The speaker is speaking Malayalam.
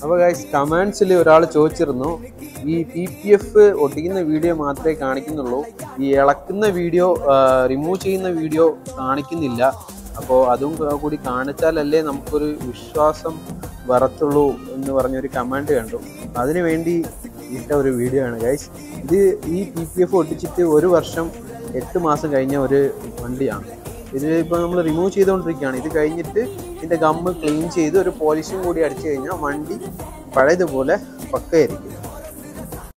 അപ്പോൾ ഗൈസ് കമൻസിൽ ഒരാൾ ചോദിച്ചിരുന്നു ഈ പി പി എഫ് ഒട്ടിക്കുന്ന വീഡിയോ മാത്രമേ കാണിക്കുന്നുള്ളൂ ഈ ഇളക്കുന്ന വീഡിയോ റിമൂവ് ചെയ്യുന്ന വീഡിയോ കാണിക്കുന്നില്ല അപ്പോൾ അതും കൂടി കാണിച്ചാലല്ലേ നമുക്കൊരു വിശ്വാസം വരത്തുള്ളൂ എന്ന് പറഞ്ഞൊരു കമൻറ്റ് കണ്ടു അതിനു വേണ്ടി ഇട്ട ഒരു വീഡിയോ ആണ് ഗൈസ് ഇത് ഈ പി പി എഫ് ഒട്ടിച്ചിട്ട് ഒരു വർഷം എട്ട് മാസം കഴിഞ്ഞ ഒരു വണ്ടിയാണ് ഇത് ഇപ്പോൾ നമ്മൾ റിമൂവ് ചെയ്തുകൊണ്ടിരിക്കുകയാണ് ഇത് കഴിഞ്ഞിട്ട് ഇതിൻ്റെ ഗമ്മ് ക്ലീൻ ചെയ്ത് ഒരു പോളിഷും കൂടി അടിച്ചു കഴിഞ്ഞാൽ വണ്ടി പഴയതുപോലെ പക്കയായിരിക്കും